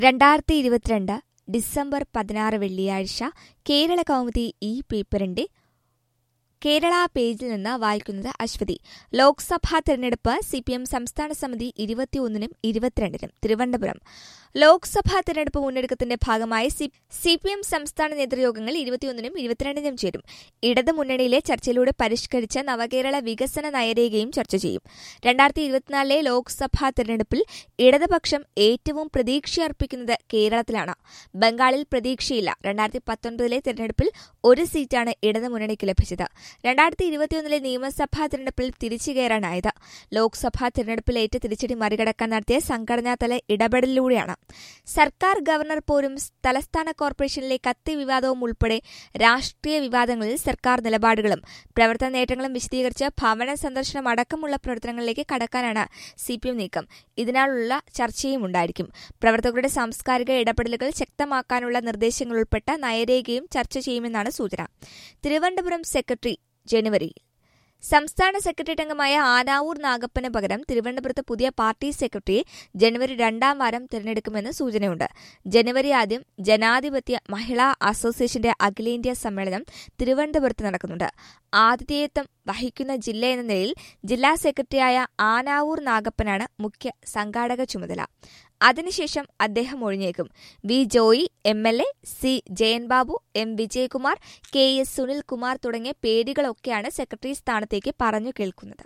രണ്ടായിരത്തി ഇരുപത്തിരണ്ട് ഡിസംബർ പതിനാറ് വെള്ളിയാഴ്ച കേരള കൗമുദി ഈ പേപ്പറിന്റെ കേരള പേജിൽ നിന്ന് വായിക്കുന്നത് അശ്വതി ലോക്സഭാ തെരഞ്ഞെടുപ്പ് സിപിഎം സംസ്ഥാന സമിതി ഇരുപത്തിയൊന്നിനും ഇരുപത്തിരണ്ടിനും തിരുവനന്തപുരം ലോക്സഭാ തെരഞ്ഞെടുപ്പ് മുന്നൊരുക്കത്തിന്റെ ഭാഗമായി സിപിഎം സംസ്ഥാന നേതൃയോഗങ്ങൾ ഇരുപത്തിയൊന്നിനും ഇരുപത്തിരണ്ടിനും ചേരും ഇടത് മുന്നണിയിലെ ചർച്ചയിലൂടെ പരിഷ്കരിച്ച നവകേരള വികസന നയരേഖയും ചർച്ച ചെയ്യും രണ്ടായിരത്തി ഇരുപത്തിനാലിലെ ലോക്സഭാ തെരഞ്ഞെടുപ്പിൽ ഇടതുപക്ഷം ഏറ്റവും പ്രതീക്ഷയർപ്പിക്കുന്നത് കേരളത്തിലാണ് ബംഗാളിൽ പ്രതീക്ഷയില്ല രണ്ടായിരത്തി പത്തൊൻപതിലെ തെരഞ്ഞെടുപ്പിൽ ഒരു സീറ്റാണ് ഇടത് മുന്നണിക്ക് ലഭിച്ചത് രണ്ടായിരത്തി ഇരുപത്തിയൊന്നിലെ നിയമസഭാ തെരഞ്ഞെടുപ്പിൽ തിരിച്ചു കയറാനായത് ലോക്സഭാ തെരഞ്ഞെടുപ്പിൽ ഏറ്റ തിരിച്ചടി മറികടക്കാൻ നടത്തിയ സംഘടനാതല ഇടപെടലിലൂടെയാണ് സർക്കാർ ഗവർണർ പോരും തലസ്ഥാന കോർപ്പറേഷനിലെ കത്തി വിവാദവും ഉൾപ്പെടെ രാഷ്ട്രീയ വിവാദങ്ങളിൽ സർക്കാർ നിലപാടുകളും പ്രവർത്തന നേട്ടങ്ങളും വിശദീകരിച്ച് ഭവന സന്ദർശനം അടക്കമുള്ള പ്രവർത്തനങ്ങളിലേക്ക് കടക്കാനാണ് സി പി എം നീക്കം ഇതിനാലുള്ള ചർച്ചയും ഉണ്ടായിരിക്കും പ്രവർത്തകരുടെ സാംസ്കാരിക ഇടപെടലുകൾ ശക്തമാക്കാനുള്ള നിർദ്ദേശങ്ങൾ ഉൾപ്പെട്ട നയരേഖയും ചർച്ച ചെയ്യുമെന്നാണ് സൂചന തിരുവനന്തപുരം സെക്രട്ടറി ജനുവരിയിൽ സംസ്ഥാന സെക്രട്ടേറിയറ്റ് അംഗമായ ആനാവൂർ നാഗപ്പന് പകരം തിരുവനന്തപുരത്ത് പുതിയ പാർട്ടി സെക്രട്ടറിയെ ജനുവരി രണ്ടാം വാരം തിരഞ്ഞെടുക്കുമെന്ന് സൂചനയുണ്ട് ജനുവരി ആദ്യം ജനാധിപത്യ മഹിളാ അസോസിയേഷന്റെ അഖിലേന്ത്യാ സമ്മേളനം തിരുവനന്തപുരത്ത് നടക്കുന്നുണ്ട് ആതിഥേയത്വം വഹിക്കുന്ന ജില്ല എന്ന നിലയിൽ ജില്ലാ സെക്രട്ടറിയായ ആനാവൂർ നാഗപ്പനാണ് മുഖ്യ സംഘാടക ചുമതല അതിനുശേഷം അദ്ദേഹം ഒഴിഞ്ഞേക്കും V Joy M L A C Jayanbabu M Vijayakumar K S Sunilkumar തുടങ്ങിയ പേരുകളൊക്കെയാണ് സെക്രട്ടറി സ്ഥാനത്തേക്ക് പറഞ്ഞു കേൾക്കുന്നത്